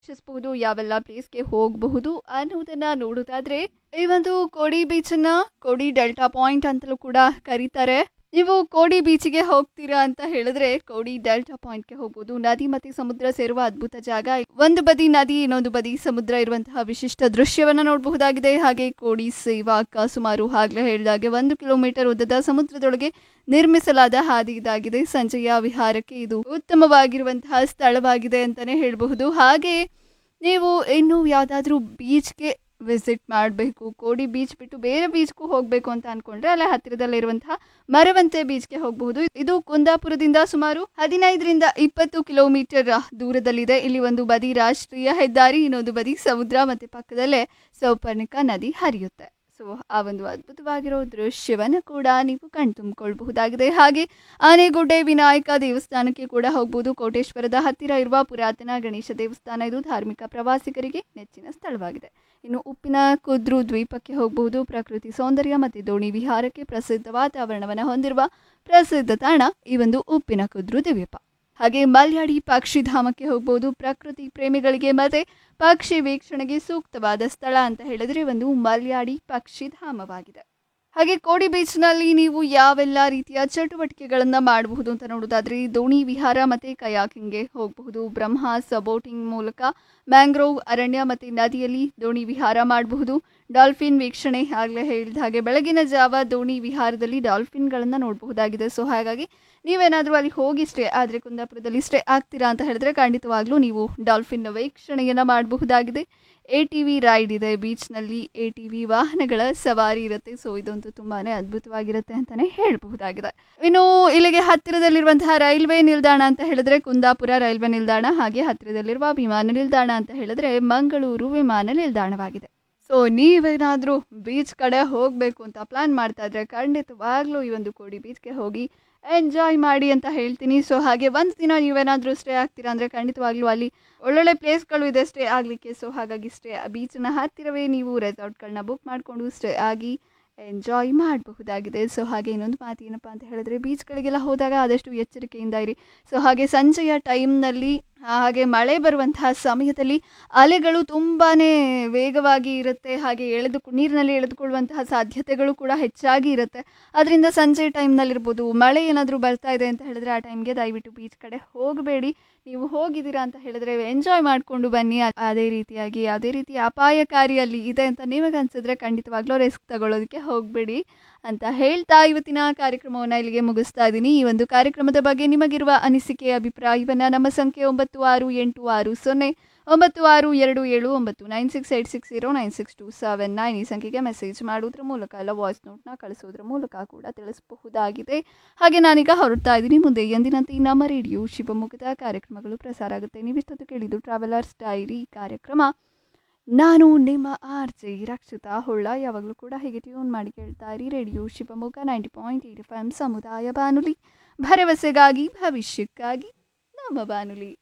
ವೀಕ್ಷಿಸಬಹುದು ಯಾವೆಲ್ಲ ಪ್ಲೇಸ್ಗೆ ಹೋಗಬಹುದು ಅನ್ನೋದನ್ನ ನೋಡೋದಾದ್ರೆ ಈ ಒಂದು ಕೋಡಿ ಬೀಚನ್ನ ಕೋಡಿ ಡೆಲ್ಟಾ ಪಾಯಿಂಟ್ ಅಂತಲೂ ಕೂಡ ಕರೀತಾರೆ ನೀವು ಕೋಡಿ ಬೀಚಿಗೆ ಹೋಗ್ತೀರಾ ಅಂತ ಹೇಳಿದ್ರೆ ಕೋಡಿ ಡೆಲ್ಟಾ ಪಾಯಿಂಟ್ಗೆ ಹೋಗ್ಬೋದು ನದಿ ಮತ್ತೆ ಸಮುದ್ರ ಸೇರುವ ಅದ್ಭುತ ಜಾಗ ಒಂದು ಬದಿ ನದಿ ಇನ್ನೊಂದು ಬದಿ ಸಮುದ್ರ ಇರುವಂತಹ ವಿಶಿಷ್ಟ ದೃಶ್ಯವನ್ನ ನೋಡಬಹುದಾಗಿದೆ ಹಾಗೆ ಕೋಡಿ ಸೇವಾಕ ಸುಮಾರು ಆಗ್ಲೇ ಹೇಳಿದಾಗೆ ಒಂದು ಕಿಲೋಮೀಟರ್ ಉದ್ದದ ಸಮುದ್ರದೊಳಗೆ ನಿರ್ಮಿಸಲಾದ ಹಾದಿ ಇದಾಗಿದೆ ಸಂಜೆಯ ವಿಹಾರಕ್ಕೆ ಇದು ಉತ್ತಮವಾಗಿರುವಂತಹ ಸ್ಥಳವಾಗಿದೆ ಅಂತಾನೆ ಹೇಳಬಹುದು ಹಾಗೆ ನೀವು ಇನ್ನು ಯಾವುದಾದ್ರೂ ಬೀಚ್ಗೆ ವಿಸಿಟ್ ಮಾಡಬೇಕು ಕೋಡಿ ಬೀಚ್ ಬಿಟ್ಟು ಬೇರೆ ಬೀಚ್ಗೂ ಹೋಗಬೇಕು ಅಂತ ಅನ್ಕೊಂಡ್ರೆ ಅಲ್ಲೇ ಹತ್ತಿರದಲ್ಲಿರುವಂತಹ ಮರವಂತೆ ಬೀಚ್ಗೆ ಹೋಗಬಹುದು ಇದು ಕುಂದಾಪುರದಿಂದ ಸುಮಾರು ಹದಿನೈದರಿಂದ ಇಪ್ಪತ್ತು ಕಿಲೋಮೀಟರ್ ದೂರದಲ್ಲಿದೆ ಇಲ್ಲಿ ಒಂದು ಬದಿ ರಾಷ್ಟ್ರೀಯ ಹೆದ್ದಾರಿ ಇನ್ನೊಂದು ಬದಿ ಸಮುದ್ರ ಮತ್ತೆ ಪಕ್ಕದಲ್ಲೇ ಸೌಪರ್ಣಿಕ ನದಿ ಹರಿಯುತ್ತೆ ಸೊ ಆ ಒಂದು ಅದ್ಭುತವಾಗಿರೋ ದೃಶ್ಯವನ್ನು ಕೂಡ ನೀವು ಕಣ್ತುಂಬಿಕೊಳ್ಬಹುದಾಗಿದೆ ಹಾಗೆ ಆನೆಗುಡ್ಡೆ ವಿನಾಯಕ ದೇವಸ್ಥಾನಕ್ಕೆ ಕೂಡ ಹೋಗ್ಬೋದು ಕೋಟೇಶ್ವರದ ಹತ್ತಿರ ಇರುವ ಪುರಾತನ ಗಣೇಶ ದೇವಸ್ಥಾನ ಇದು ಧಾರ್ಮಿಕ ಪ್ರವಾಸಿಗರಿಗೆ ನೆಚ್ಚಿನ ಸ್ಥಳವಾಗಿದೆ ಇನ್ನು ಉಪ್ಪಿನ ಕುದ್ರು ದ್ವೀಪಕ್ಕೆ ಹೋಗಬಹುದು ಪ್ರಕೃತಿ ಸೌಂದರ್ಯ ಮತ್ತು ದೋಣಿ ವಿಹಾರಕ್ಕೆ ಪ್ರಸಿದ್ಧ ವಾತಾವರಣವನ್ನು ಹೊಂದಿರುವ ಪ್ರಸಿದ್ಧ ತಾಣ ಈ ಒಂದು ಉಪ್ಪಿನ ಕುದ್ರು ದ್ವೀಪ ಹಾಗೆ ಮಲ್ಯಾಡಿ ಪಕ್ಷಿಧಾಮಕ್ಕೆ ಹೋಗ್ಬೋದು ಪ್ರಕೃತಿ ಪ್ರೇಮಿಗಳಿಗೆ ಮತ್ತೆ ಪಕ್ಷಿ ವೀಕ್ಷಣೆಗೆ ಸೂಕ್ತವಾದ ಸ್ಥಳ ಅಂತ ಹೇಳಿದ್ರೆ ಒಂದು ಮಲ್ಯಾಡಿ ಪಕ್ಷಿಧಾಮವಾಗಿದೆ ಹಾಗೆ ಕೋಡಿ ಬೀಚ್ನಲ್ಲಿ ನೀವು ಯಾವೆಲ್ಲ ರೀತಿಯ ಚಟುವಟಿಕೆಗಳನ್ನು ಮಾಡಬಹುದು ಅಂತ ನೋಡೋದಾದ್ರೆ ದೋಣಿ ವಿಹಾರ ಮತ್ತು ಕಯಾಕಿಂಗ್ಗೆ ಹೋಗಬಹುದು ಬ್ರಹ್ಮಾಸ್ ಬೋಟಿಂಗ್ ಮೂಲಕ ಮ್ಯಾಂಗ್ರೋವ್ ಅರಣ್ಯ ಮತ್ತು ನದಿಯಲ್ಲಿ ದೋಣಿ ವಿಹಾರ ಮಾಡಬಹುದು ಡಾಲ್ಫಿನ್ ವೀಕ್ಷಣೆ ಆಗಲೇ ಹೇಳಿದ ಹಾಗೆ ಬೆಳಗಿನ ಜಾವ ದೋಣಿ ವಿಹಾರದಲ್ಲಿ ಡಾಲ್ಫಿನ್ಗಳನ್ನು ನೋಡಬಹುದಾಗಿದೆ ಸೊ ಹಾಗಾಗಿ ನೀವೇನಾದರೂ ಅಲ್ಲಿ ಹೋಗಿ ಸ್ಟೇ ಆದರೆ ಕುಂದಾಪುರದಲ್ಲಿ ಸ್ಟೇ ಆಗ್ತೀರಾ ಅಂತ ಹೇಳಿದ್ರೆ ಖಂಡಿತವಾಗ್ಲೂ ನೀವು ಡಾಲ್ಫಿನ್ ವೀಕ್ಷಣೆಯನ್ನು ಮಾಡಬಹುದಾಗಿದೆ ಎ ಟಿ ವಿ ರೈಡ್ ಇದೆ ಬೀಚ್ನಲ್ಲಿ ಎ ಟಿ ವಿ ವಾಹನಗಳ ಸವಾರಿ ಇರುತ್ತೆ ಸೊ ಇದಂತೂ ತುಂಬಾ ಅದ್ಭುತವಾಗಿರುತ್ತೆ ಅಂತಲೇ ಹೇಳಬಹುದಾಗಿದೆ ಇನ್ನು ಇಲ್ಲಿಗೆ ಹತ್ತಿರದಲ್ಲಿರುವಂತಹ ರೈಲ್ವೆ ನಿಲ್ದಾಣ ಅಂತ ಹೇಳಿದ್ರೆ ಕುಂದಾಪುರ ರೈಲ್ವೆ ನಿಲ್ದಾಣ ಹಾಗೆ ಹತ್ತಿರದಲ್ಲಿರುವ ವಿಮಾನ ನಿಲ್ದಾಣ ಅಂತ ಹೇಳಿದ್ರೆ ಮಂಗಳೂರು ವಿಮಾನ ನಿಲ್ದಾಣವಾಗಿದೆ ಸೊ ನೀವೇನಾದರೂ ಬೀಚ್ ಕಡೆ ಹೋಗಬೇಕು ಅಂತ ಪ್ಲ್ಯಾನ್ ಮಾಡ್ತಾ ಇದ್ರೆ ಖಂಡಿತವಾಗ್ಲೂ ಈ ಒಂದು ಕೋಡಿ ಬೀಚ್ಗೆ ಹೋಗಿ ಎಂಜಾಯ್ ಮಾಡಿ ಅಂತ ಹೇಳ್ತೀನಿ ಸೊ ಹಾಗೆ ಒಂದು ದಿನ ನೀವೇನಾದರೂ ಸ್ಟೇ ಆಗ್ತೀರಾ ಅಂದರೆ ಖಂಡಿತವಾಗ್ಲೂ ಅಲ್ಲಿ ಒಳ್ಳೊಳ್ಳೆ ಪ್ಲೇಸ್ಗಳು ಇದೆ ಸ್ಟೇ ಆಗಲಿಕ್ಕೆ ಸೊ ಹಾಗಾಗಿ ಸ್ಟೇ ಬೀಚ್ನ ಹತ್ತಿರವೇ ನೀವು ರೆಸಾರ್ಟ್ಗಳನ್ನ ಬುಕ್ ಮಾಡಿಕೊಂಡು ಸ್ಟೇ ಆಗಿ ಎಂಜಾಯ್ ಮಾಡಬಹುದಾಗಿದೆ ಸೊ ಹಾಗೆ ಇನ್ನೊಂದು ಮಾತು ಏನಪ್ಪ ಅಂತ ಹೇಳಿದ್ರೆ ಬೀಚ್ಗಳಿಗೆಲ್ಲ ಹೋದಾಗ ಆದಷ್ಟು ಎಚ್ಚರಿಕೆಯಿಂದ ಇರಿ ಸೊ ಹಾಗೆ ಸಂಜೆಯ ಟೈಮ್ನಲ್ಲಿ ಹಾಗೆ ಮಳೆ ಬರುವಂತಹ ಸಮಯದಲ್ಲಿ ಅಲೆಗಳು ತುಂಬಾ ವೇಗವಾಗಿ ಇರುತ್ತೆ ಹಾಗೆ ಎಳೆದು ನೀರಿನಲ್ಲಿ ಎಳೆದುಕೊಳ್ಳುವಂತಹ ಸಾಧ್ಯತೆಗಳು ಕೂಡ ಹೆಚ್ಚಾಗಿ ಇರುತ್ತೆ ಅದರಿಂದ ಸಂಜೆ ಟೈಮ್ನಲ್ಲಿರ್ಬೋದು ಮಳೆ ಏನಾದರೂ ಬರ್ತಾ ಇದೆ ಅಂತ ಹೇಳಿದ್ರೆ ಆ ಟೈಮ್ಗೆ ದಯವಿಟ್ಟು ಬೀಚ್ ಕಡೆ ಹೋಗಬೇಡಿ ನೀವು ಹೋಗಿದ್ದೀರಾ ಅಂತ ಹೇಳಿದ್ರೆ ಎಂಜಾಯ್ ಮಾಡಿಕೊಂಡು ಬನ್ನಿ ಅ- ಅದೇ ರೀತಿಯಾಗಿ ಯಾವುದೇ ರೀತಿಯ ಅಪಾಯಕಾರಿ ಅಲ್ಲಿ ಇದೆ ಅಂತ ನಿಮಗೆ ಅನ್ಸಿದ್ರೆ ಖಂಡಿತವಾಗ್ಲೂ ರಿಸ್ಕ್ ತಗೊಳ್ಳೋದಕ್ಕೆ ಹೋಗಬೇಡಿ ಅಂತ ಹೇಳ್ತಾ ಇವತ್ತಿನ ಕಾರ್ಯಕ್ರಮವನ್ನು ಇಲ್ಲಿಗೆ ಮುಗಿಸ್ತಾ ಇದ್ದೀನಿ ಈ ಒಂದು ಕಾರ್ಯಕ್ರಮದ ಬಗ್ಗೆ ನಿಮಗಿರುವ ಅನಿಸಿಕೆ ಅಭಿಪ್ರಾಯವನ್ನು ನಮ್ಮ ಸಂಖ್ಯೆ ಒಂಬತ್ತು ಆರು ಎಂಟು ಆರು ಸೊನ್ನೆ ಒಂಬತ್ತು ಆರು ಎರಡು ಏಳು ಒಂಬತ್ತು nine six eight six zero nine six two seven nine ಈ ಸಂಖ್ಯೆಗೆ ಮೆಸೇಜ್ ಮಾಡೋದ್ರ ಮೂಲಕ ಅಲ್ಲ ವಾಯ್ಸ್ ನೋಟ್ನ ಕಳಿಸೋದ್ರ ಮೂಲಕ ಕೂಡ ತಿಳಿಸಬಹುದಾಗಿದೆ ಹಾಗೆ ನಾನೀಗ ಹೊರಡ್ತಾ ಇದ್ದೀನಿ ಮುಂದೆ ಎಂದಿನಂತೆ ಈ ನಮ್ಮ ರೇಡಿಯೋ ಶಿವಮೊಗ್ಗದ ಕಾರ್ಯಕ್ರಮಗಳು ಪ್ರಸಾರ ಆಗುತ್ತೆ ನೀವಿಷ್ಟೊತ್ತು ಕೇಳಿದ್ದು ಟ್ರಾವೆಲರ್ಸ್ ಡೈರಿ ಕಾರ್ಯಕ್ರಮ ನಾನು ನಿಮ್ಮ ಆರ್ ಜೆ ರಕ್ಷಿತಾ ಹೊಳ್ಳ ಯಾವಾಗಲೂ ಕೂಡ ಹೀಗೆ ಟ್ಯೂನ್ ಮಾಡಿ ಕೇಳ್ತಾ ಇರಿ radio Shivamogga ninety point eight F M ಸಮುದಾಯ ಬಾನುಲಿ ಭರವಸೆಗಾಗಿ ಭವಿಷ್ಯಕ್ಕಾಗಿ ನಮ್ಮ ಬಾನುಲಿ